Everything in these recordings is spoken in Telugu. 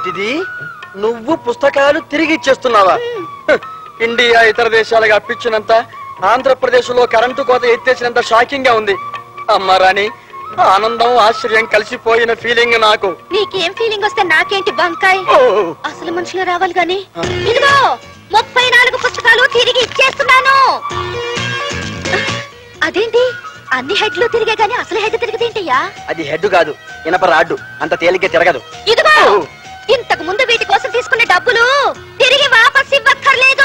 ఏంటిది నువ్వు పుస్తకాలు తిరిగి ఇచ్చేస్తున్నావా హ, ఇండియా ఇతర దేశాలకు అప్పించినంత ఆంధ్రప్రదేశ్ లో కరెంటు కోత ఎత్తేసినంత షాకింగ్ గా ఉంది అమ్మా రాణి ఆనందం ఆశ్చర్యం కలిసిపోయిన ఫీలింగ్ నాకు నీకేం ఫీలింగ్ వస్తే నాకేంటి బంకాయ్ ఓ, అసలు మనుషులు రావాలి గాని ఇదిగో ముప్పై నాలుగు పుస్తకాలు తిరిగి ఇచ్చేస్తున్నాను అదేంటి అన్ని హెడ్లు తిరిగే గాని అసలు హెడ్ తిరిగదేంటయ్యా అది హెడ్ కాదు ఇనప రాడ్డు అంత తేలిగ్గా తిరగదు ఇదిగో ఇంతకు ముందు వీటి కోసం తీసుకునే డబ్బులు తిరిగి వాపస్ ఇవ్వక్కర్లేదు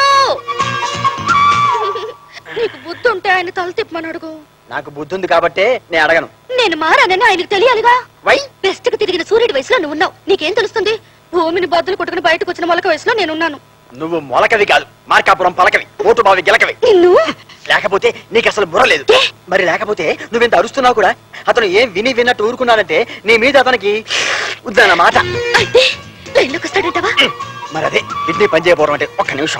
నీకు బుద్ధి ఉంటే ఆయన తల తిప్పమని అడుగు నాకు బుద్ధి ఉంది కాబట్టే నేను అడగను నేను మారానని ఆయనకు తెలియాలిగా వై బెస్ట్ కు తిరిగిన సూర్యుడి వయసులో నువ్వు ఉన్నావు నీకేం తెలుస్తుంది భూమిని బద్దలు కొట్టుకుని బయటకు వచ్చిన మొలక వయసులో నేనున్నాను నువ్వు మొలకవి కాదు మార్కాపురం పలకవి ఓటు బావి గెలకవి నిన్ను లేకపోతే నీకు అసలు బుర్ర లేదు ఏ? మరి లేకపోతే నువ్వెంత అరుస్తున్నావు కూడా అతను ఏం విని విన్నట్టు ఊరుకున్నానంటే నీ మీద అతనికి వద్దన్నమాట అయితే లైన్లోకి వస్తాడంటావా మరి అదే కిడ్నీ పని చేయబోవడం అంటే ఒక్క నిమిషం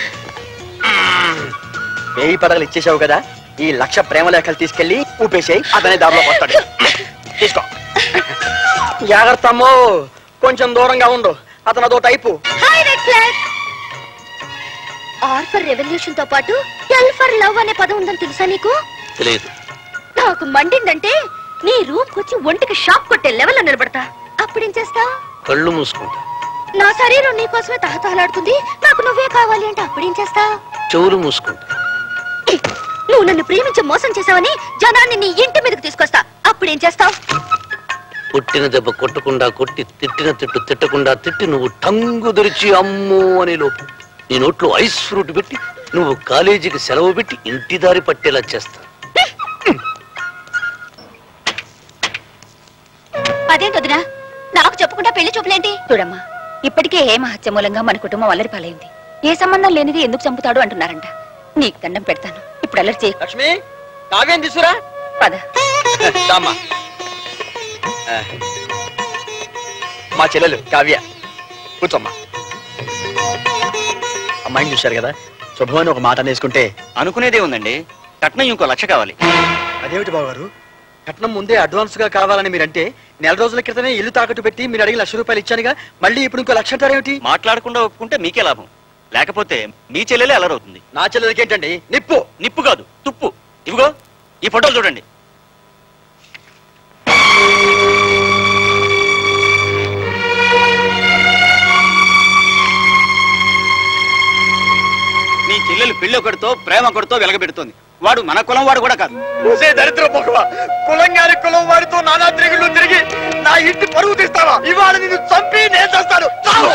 వేయి పడగలు ఇచ్చేసావు కదా ఈ లక్ష ప్రేమ లేఖలు తీసుకెళ్లి ఊపేసేయి అతనే దారిలోకి వస్తాడు తీసుకో జాగ్రత్త అమ్మో కొంచెం దూరంగా ఉండు అతను అదో type hi red flag R for revolution తో పాటు ఎల్ ఫర్ లవ్ అనే పదం ఉందని తెలుసా నీకు తెలియదు నాకు మండిందంటే నీ రూమ్ వచ్చి ఒంటికి షాక్ కొట్టే లెవెల్ లో నిలబడతా అప్పుడేం చేస్తా కళ్ళు మూసుకుంటా నా శరీరం నీ కోసమే తహతహలాడుతుంది నాకు నువ్వే కావాలి అంటే అప్పుడేం చేస్తా చెవులు మూసుకుంటా నువ్వు నన్ను ప్రేమించి మోసం చేసావని జనాన్ని నీ ఇంటి మీదకి తీసుకొస్తా అప్పుడేం చేస్తావు కొట్టిన దెబ్బ కొట్టకుండా కొట్టి తిట్టిన తిట్టు తిట్టకుండా తిట్టి నువ్వు టంగు తెరిచి అమ్మో అనే లోపు నీ నోట్లో ఐస్ ఫ్రూట్ పెట్టి నువ్వు కాలేజీకి సెలవు పెట్టి ఇంటి దారి పట్టేలా చేస్తా అదేంటి వదినా నాకు చెప్పకుండా పెళ్లి చూపులేంటి చూడమ్మా ఇప్పటికే హేమహత్య మూలంగా మన కుటుంబం అల్లరి పాలైంది ఏ సంబంధం లేనిది ఎందుకు చంపుతాడు అంటున్నారంట నీకు దండం పెడతాను ఇప్పుడు అల్లరి చేయి లక్ష్మి కావ్యం తీసురా పద రామ్మా ఆ. మా చెల్లెలు కావ్య కూర్చోమ్మా అమ్మాయిని చూశారు కదా శుభమని ఒక మాట అనేసుకుంటే అనుకునేదే ఉందండి కట్నం ఇంకో లక్ష కావాలి అదేమిటి బావగారు కట్నం ముందే అడ్వాన్స్ గా కావాలని మీరంటే నెల రోజుల క్రితమే ఇల్లు తాకట్టు పెట్టి మీరు అడిగిన లక్ష రూపాయలు ఇచ్చానుగా మళ్ళీ ఇప్పుడు ఇంకో లక్ష అంటారేమిటి మాట్లాడకుండా ఒప్పుకుంటే మీకే లాభం లేకపోతే మీ చెల్లెలే అలరవుతుంది నా చెల్లెలకి ఏంటండి నిప్పు నిప్పు కాదు తుప్పు ఇవిగో ఈ ఫోటోలు చూడండి మీ చెల్లెలు పెళ్లి ఒకటితో ప్రేమ ఒకటితో వెలగబెడుతోంది వాడు మన కులం వాడు కూడా కాదు చూసే దరిద్ర మొక్కవా కులం గారి కులం వాడితో నానా తిరుగుళ్ళు తిరిగి నా ఇంటి పరువు తీస్తావా ఇవాళ నిన్ను చంపి నేను చేస్తాను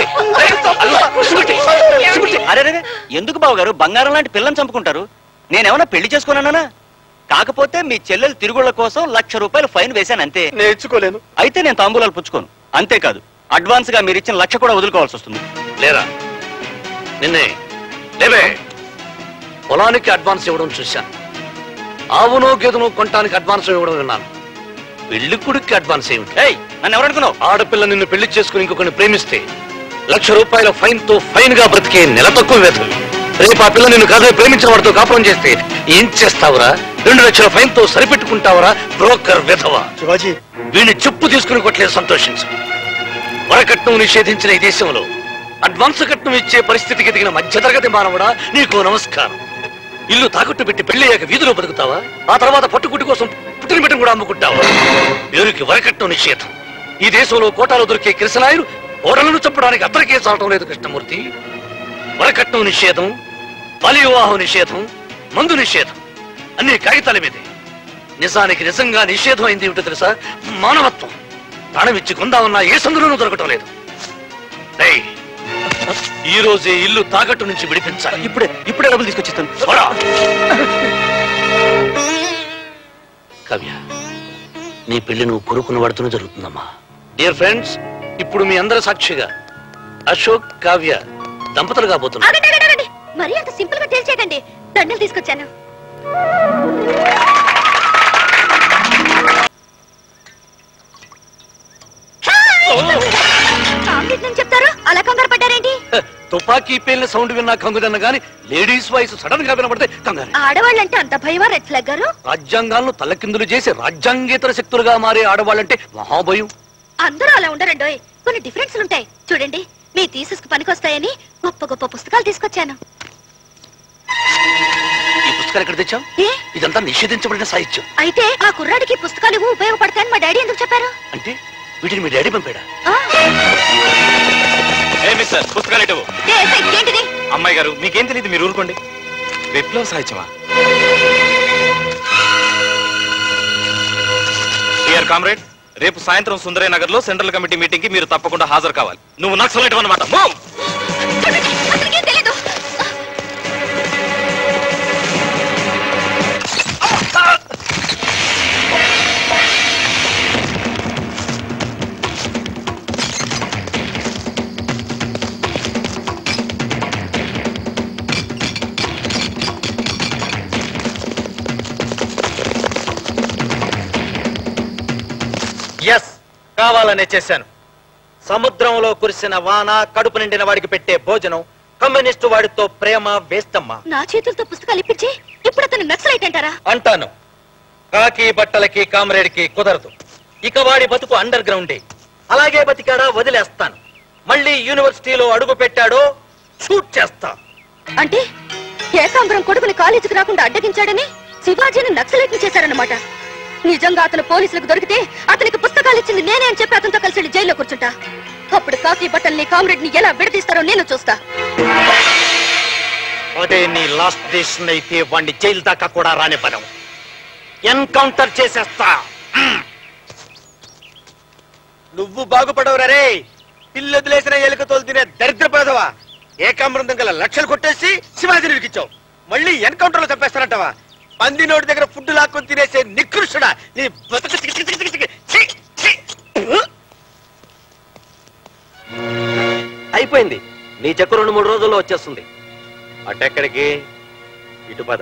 అరే రే, ఎందుకు బావ గారు బంగారం లాంటి పిల్లని చంపుకుంటారు నేనేమన్నా పెళ్లి చేసుకున్నానా కాకపోతే మీ చెల్లెలు తిరుగుళ్ళ కోసం లక్ష రూపాయలు ఫైన్ వేశాను అంతే నేర్చుకోలేను అయితే నేను తాంబూలాలు పుచ్చుకోను అంతేకాదు అడ్వాన్స్ గా మీరు ఇచ్చిన లక్ష కూడా వదులుకోవాల్సి వస్తుంది లేరా నిన్నే లేవే పొలానికి అడ్వాన్స్ ఇవ్వడం చూశాను ఆవునో గేదెనో కొనటానికి అడ్వాన్స్ ఇవ్వడం విన్నాను పెళ్లి కొడుక్కి అడ్వాన్స్ ఏమిటి ఏయ్ నన్ను ఎవరనుకున్నావు ఆడపిల్ల నిన్ను పెళ్లి చేసుకుని ఇంకొకరిని ప్రేమిస్తే లక్ష రూపాయల ఫైన్ తో ఫైన్ గా బ్రతికే నెల తక్కువ వేతలు రేపు ఆ పిల్ల నిన్ను కాదని ప్రేమించిన వాడితో కాపురం చేస్తే ఏం చేస్తావురా రెండు లక్షల ఫైన్ తో సరిపెట్టుకుంటావురా బ్రోకర్ విధవా శివాజీ వీడిని చెప్పు తీసుకుని కొట్టలేదు సంతోషించు వరకట్నం నిషేధించిన ఈ దేశంలో అడ్వాన్స్ కట్నం ఇచ్చే పరిస్థితికి దిగిన మధ్యతరగతి మానవుడా నీకు నమస్కారం ఇల్లు తాకట్టు పెట్టి పెళ్ళయ్యాక వీధిలో బతుకుతావా ఆ తర్వాత పట్టుకుట్టి కోసం పుట్టిన బిడ్డను కూడా అమ్ముకుంటావా పేరుకి వరకట్నం నిషేధం ఈ దేశంలో కోటాలో దొరికే కిరసనాయులు ఓడలను చంపడానికి అద్దరికే చాలటం లేదు కృష్ణమూర్తి వరకట్నం నిషేధం బలి వివాహం నిషేధం మందు నిషేధం అన్ని కాగితాల మీదే నిజానికి నిజంగా నిషేధం అయింది ఏమిటో తెలుసా మానవత్వం ప్రాణం ఇచ్చి కొందామన్నా ఏ సందులోనూ దొరకటం లేదు ఏయ్, ఈ రోజే ఇల్లు తాకట్టు నుంచి విడిపించాలి ఇప్పుడే ఇప్పుడే డబ్బులు తీసుకొచ్చిస్తాను పోరా. కవ్య నీ పెళ్లి నువ్వు కొరుకున్న వాడుతూనే జరుగుతుందమ్మా డియర్ ఫ్రెండ్స్ ఇప్పుడు మీ అందరి సాక్షిగా అశోక్ కావ్య దంపతులుగా పోతున్నారు ఆగండి ఆగండి ఆగండి మరీ అంత సింపుల్ గా తేల్చేయకండి దండలు తీసుకొచ్చాను కాంప్లీట్ నుంచి చెప్తారు అలా కంగారు పడ్డారేంటి హ, తుపాకీ పేలిన సౌండ్ విన్నా కంగుదన్న గాని లేడీస్ వాయిస్ సడన్ గా వినబడితే కంగారు ఆడవాళ్ళంటే అంత భయమా రెడ్ ఫ్లాగ్ గారు రాజ్యాంగాలను తల్లకిందులు చేసి రాజ్యాంగేతర శక్తులుగా మారే ఆడవాళ్ళంటే మహాభయం అందరూ అలా ఉండరండోయ్ కొన్ని డిఫరెన్స్లు ఉంటాయి చూడండి మీ థీసిస్కు పనికొస్తాయని గొప్ప గొప్ప పుస్తకాలు తీసుకొచ్చాను ఈ పుస్తకాలు ఎక్కడ తెచ్చాం ఏ ఇదంతా నిషేధించబడిన సాహిత్యం అయితే ఆ కుర్రాడికి పుస్తకాలు ఇవ్వు, ఉపయోగపడతాయని మా డాడీ ఎందుకు చెప్పారు అంటే వీటిని మీ డాడీ పంపాడా ఆ, ఏ మిస్టర్ పుస్తకాలు ఇటు ఏ, ఎస్ఐ, ఏంటిది అమ్మాయి గారు మీకేం తెలియదు మీరు ఊరుకోండి విప్లవ సాహిత్యమా డియర్ కామ్రేడ్ రేపు సాయంత్రం సుందరయ్య నగర్ లో సెంట్రల్ కమిటీ మీటింగ్ కి మీరు తప్పకుండా హాజరు కావాలి నువ్వు నక్సలైట్ అనమాట చూడండి, అతనికేం తెలీదు ఎస్ కావాలనే చేశాను సముద్రంలో కురిసిన వాన కడుపు నిండిన వాడికి పెట్టే భోజనం కమ్యూనిస్టు వాడితో ప్రేమ వేస్తమ్మా నా చేతులతో పుస్తకాలు ఇప్పించి ఇప్పుడు అతను నక్సలైట్ అంటారా అంటాను కాకి బట్టలకి కామ్రేడ్కి కుదరదు ఇక వాడి బతుకు అండర్ గ్రౌండే అలాగే బతికాడా వదిలేస్తాను మళ్ళీ యూనివర్సిటీలో అడుగు పెట్టాడో షూట్ చేస్తా అంటే ఏకాంబరం కొడుకుని కాలేజీకి రాకుండా అడ్డగించాడని శివాజీని నక్సలైట్ చేశారన్నమాట నిజంగా అతను పోలీసులకు దొరికితే అతనికి పుస్తకాలు ఇచ్చింది నేనే అని చెప్పి అతనితో కలిసి వెళ్ళి జైల్లో కూర్చుంటా అప్పుడు కాకి బట్టల్ని కామ్రేడ్ ని ఎలా విడదీస్తారో నేను చూస్తా అదే నీ లాస్ట్ డెసిషన్ అయితే వాడిని జైలు దాకా కూడా రానివ్వను ఎన్కౌంటర్ చేసేస్తా నువ్వు బాగుపడవురా రే పిల్లి వదిలేసిన ఎలుకతోలు తినే దరిద్ర పేదవా ఏకామృతం గల లక్షలు కొట్టేసి శివాజీని ఇరికిచ్చావు మళ్ళీ ఎన్కౌంటర్ లో చంపేస్తానంటావా పంది నోటి దగ్గర ఫుడ్ లాక్కొని తినేసే నికృష్టుడా నీ బతుకు చికి చికి చికి చికి. ఛీ, ఛీ. అయిపోయింది నీ చెక్కు రెండు మూడు రోజుల్లో వచ్చేస్తుంది అటెక్కడికి ఇటు పద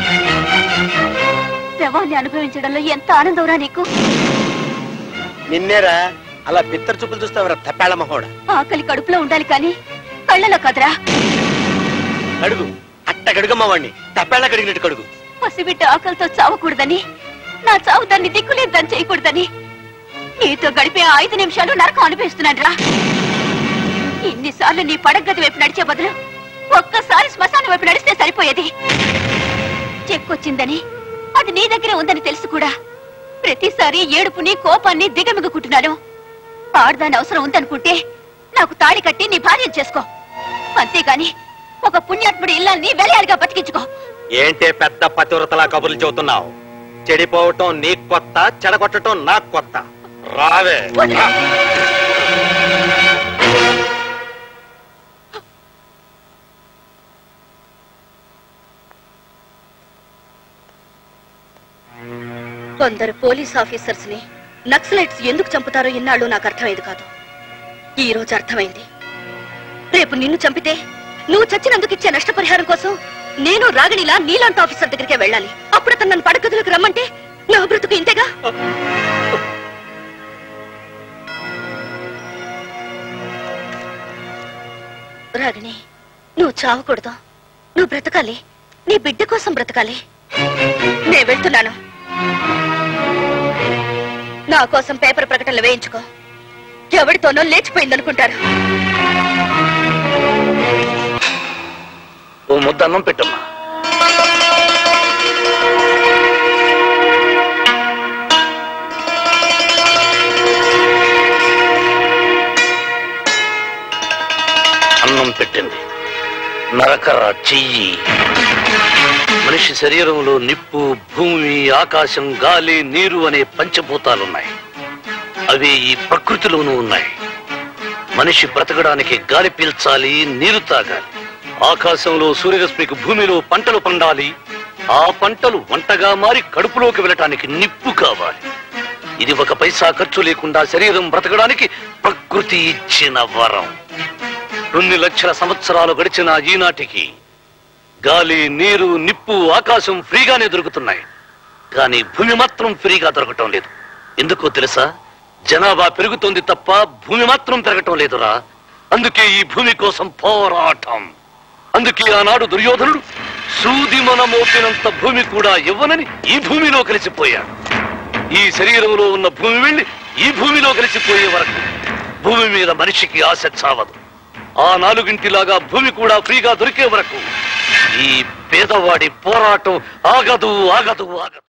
శవాన్ని అనుభవించడంలో ఎంత ఆనందంరా నీకు నిన్నేరా అలా బిత్తర చూపులు చూస్తావరా తప్పేళ మహోడ ఆకలి కడుపులో ఉండాలి కానీ కళ్ళలో కదరా అడుగు అట్ట కడుగమ్మ వాడిని తప్పేళ కడిగినట్టు కడుగు పసిబిడ్డ ఆకలితో చావకూడదని నా చావు దాన్ని దిక్కులేదు దాన్ని చేయకూడదని నీతో గడిపే ఆ ఐదు నిమిషాలు నరకం అనిపిస్తున్నాను రా ఇన్నిసార్లు నీ పడగది వైపు నడిచే బదులు ఒక్కసారి శ్మశానం వైపు నడిస్తే సరిపోయేది చెక్కొచ్చిందని అది నీ దగ్గరే ఉందని తెలుసు కూడా ప్రతిసారి ఏడుపుని కోపాన్ని దిగమిగుకుంటున్నాను ఆడదాని అవసరం ఉందనుకుంటే నాకు తాళి కట్టి నీ భార్యను చేసుకో అంతేగాని ఒక పుణ్యాత్ముడి ఇల్లాన్ని వెలయాలిగా బతికించుకో ఏంటే పెద్ద పతివ్రతలా కబుర్లు చెబుతున్నావు చెడిపోవటం నీకు కొత్త చెడగొట్టడం నాకు కొత్త రావే వదిలు. కొందరు పోలీస్ ఆఫీసర్స్ ని నక్సలైట్స్ ఎందుకు చంపుతారో ఇన్నాళ్ళు నాకు అర్థమైంది కాదు ఈ రోజు అర్థమైంది రేపు నిన్ను చంపితే నువ్వు చచ్చినందుకు ఇచ్చే నష్టపరిహారం కోసం నేను రాగణిలా నీలాంటి ఆఫీసర్ దగ్గరికే వెళ్ళాలి అప్పుడు అతను నన్ను పడగదులకు రమ్మంటే నా బ్రతుకు ఇంతేగా రాగిణి నువ్వు చావకూడదు నువ్వు బ్రతకాలి నీ బిడ్డ కోసం బ్రతకాలి నేను వెళ్తున్నాను నా కోసం పేపర్ ప్రకటనలు వేయించుకో ఎవరితోనో లేచిపోయిందనుకుంటారు ఓ ముద్ద అన్నం పెట్టమ్మా అన్నం పెట్టింది నరకర చెయ్యి మనిషి శరీరంలో నిప్పు భూమి ఆకాశం గాలి నీరు అనే పంచభూతాలున్నాయి అవి ఈ ప్రకృతిలోనూ ఉన్నాయి మనిషి బ్రతకడానికి గాలి పీల్చాలి నీరు తాగాలి ఆకాశంలో సూర్యరశ్మికి భూమిలో పంటలు పండాలి ఆ పంటలు వంటగా మారి కడుపులోకి వెళ్ళటానికి నిప్పు కావాలి ఇది ఒక పైసా ఖర్చు లేకుండా శరీరం బ్రతకడానికి ప్రకృతి ఇచ్చిన వరం కొన్ని లక్షల సంవత్సరాలు గడిచిన ఈనాటికి గాలి నీరు నిప్పు ఆకాశం ఫ్రీగానే దొరుకుతున్నాయి కానీ భూమి మాత్రం ఫ్రీగా దొరకటం లేదు ఎందుకో తెలుసా జనాభా పెరుగుతోంది తప్ప భూమి మాత్రం పెరగటం లేదురా అందుకే ఈ భూమి కోసం పోరాటం అందుకే ఆనాడు దుర్యోధనుడు సూది మన మోపినంత భూమి కూడా ఇవ్వనని ఈ భూమిలో కలిసిపోయాడు ఈ శరీరంలో ఉన్న భూమి వెళ్ళి ఈ భూమిలో కలిసిపోయే వరకు భూమి మీద మనిషికి ఆశ చావదు ఆ నాలుగింటిలాగా భూమి కూడా ఫ్రీగా దొరికే వరకు ఈ పేదవాడి పోరాటం ఆగదు ఆగదు ఆగదు